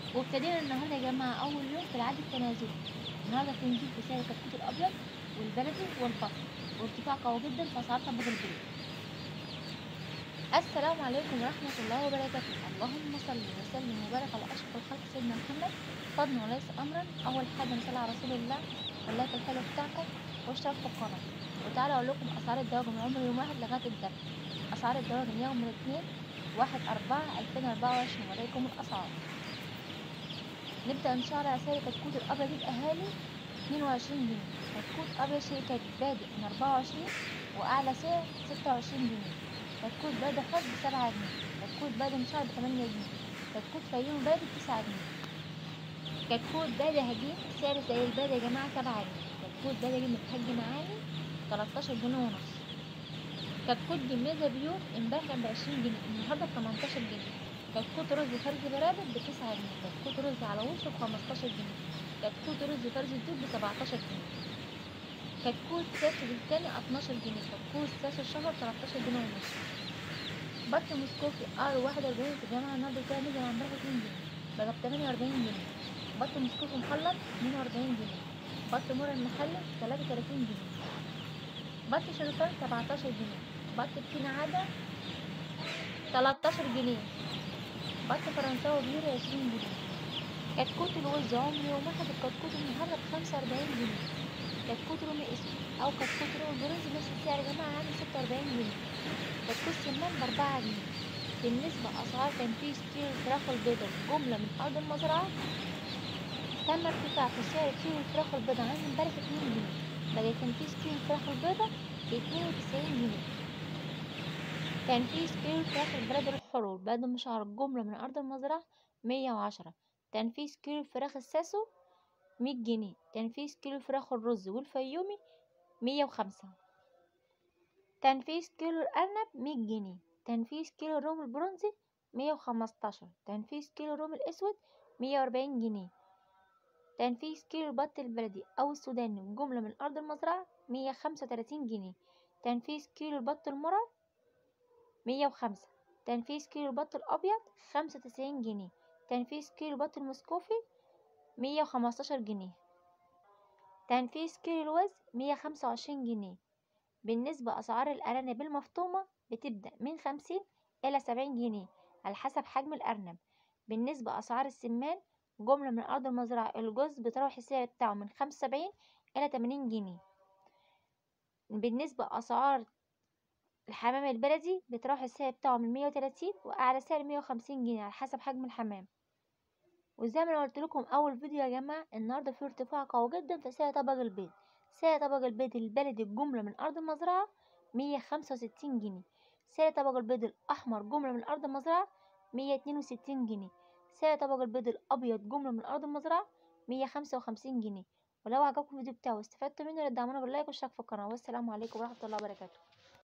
وابتدينا النهارده يا جماعه اول يوم في العد التنازلي النهارده في نزول في سعر الكتكوت الابيض والبلدي والبط وارتفاع قوي جدا في اسعار طبخ البيت السلام عليكم ورحمه الله وبركاته اللهم صل وسلم وبارك على اشرف الخلق سيدنا محمد فضلا وليس امرا اول حاجه نصلي على رسول الله واللايك الحلو بتاعكم واشترك في القناه وتعالى اقول لكم اسعار الدواجن من عمر يوم واحد لغايه الدم اسعار الدواجن يوم من الاثنين واحد أربعة ألفين أربعة وعشرين وعليكم الأسعار نبدأ إن شاء الله على سعر كتكوت الأبيض الأهالي اتنين وعشرين جنيه كتكوت أبيض شركة بادئ من أربعة وعشرين وأعلى سعر ستة وعشرين جنيه كتكوت بادئ خاص بسبعة جنيه كتكوت بادئ مشعر بتمانية جنيه كتكوت فيوم بادئ بتسعة جنيه كتكوت بادئ هجين سعر زي البادئ يا جماعة سبعة جنيه كتكوت بادئ هجين متهجن عالي تلاتاشر جنيه ونص كتكوت جميزة بيوت امبارح كان بعشرين جنيه النهاردة بتمنتاشر جنيه كتكوت رز فرز برابط بتسعة جنيه كتكوت رز على وش بخمستاشر جنيه كتكوت رز فرز الدود بسبعتاشر جنيه كتكوت ساسو التاني اتناشر جنيه كتكوت ساسو الشهر تلاتاشر جنيه ونص بط مسكوفي ار واحد واربعين في الجامعة النهاردة كده نزل عن امبارح اتنين جنيه بقى بتمانية واربعين جنيه بط مسكوفي مخلط اتنين واربعين جنيه بط مرة المخلل تلاتة وتلاتين جنيه بط شرفان سبعتاشر جنيه بط بكين عادة تلاتاشر جنيه بط فرنساوي كبير عشرين جنيه كتكوت الوز عمري ومحب الكتكوت النهاردة بخمسة وأربعين جنيه كتكوت رومي اسود أو كتكوت رومي برونز نفس السعر يا جماعة عامل ستة وأربعين جنيه كتكوت سمان بأربعة جنيه بالنسبة أسعار تنفيذ كيلو الفراخ البيضة جملة من أرض المزرعة تم ارتفاع في سعر كيلو الفراخ البيضة عن امبارح اتنين جنيه بقى تنفيذ كيلو الفراخ البيضة باتنين وتسعين جنيه تنفيذ كيلو الفراخ البلد الحر البلد مشعر الجملة من أرض المزرعة مية وعشرة تنفيذ كيلو الفراخ الساسو مية جنيه تنفيذ كيلو الفراخ الرز والفيومي مية وخمسة تنفيذ كيلو الأرنب مية جنيه تنفيذ كيلو الروم البرونزي مية وخمستاشر تنفيذ كيلو الروم الأسود مية وأربعين جنيه تنفيذ كيلو البط البلدي أو السوداني جملة من أرض المزرعة مية خمسة وتلاتين جنيه تنفيذ كيلو البط المرة مية وخمسة تنفيذ كيلو البط الأبيض خمسة وتسعين جنيه تنفيذ كيلو البط المسكوفي مية وخمستاشر جنيه تنفيذ كيلو الوز مية خمسة وعشرين جنيه بالنسبة أسعار الأرانب المفطومة بتبدأ من خمسين إلى سبعين جنيه على حسب حجم الأرنب بالنسبة أسعار السمان جملة من أرض المزرعة الجوز بتروح السعر بتاعه من خمسة وسبعين إلى تمانين جنيه بالنسبة أسعار الحمام البلدي بتروح السعر بتاعه من مية وتلاتين وأعلى سعر مية وخمسين جنيه على حسب حجم الحمام وزي ما انا قلت لكم اول فيديو يا جماعه النهارده في ارتفاع قوي جدا في سعر طبق البيض سعر طبق البيض البلدي الجمله من ارض المزرعه مية خمسة وستين جنيه سعر طبق البيض الاحمر جمله من ارض المزرعه مية اتنين وستين جنيه سعر طبق البيض الابيض جمله من ارض المزرعه مية خمسة وخمسين جنيه ولو عجبكم الفيديو بتاعي واستفدتوا منه ادعمونا باللايك والاشتراك في القناه والسلام عليكم ورحمه الله وبركاته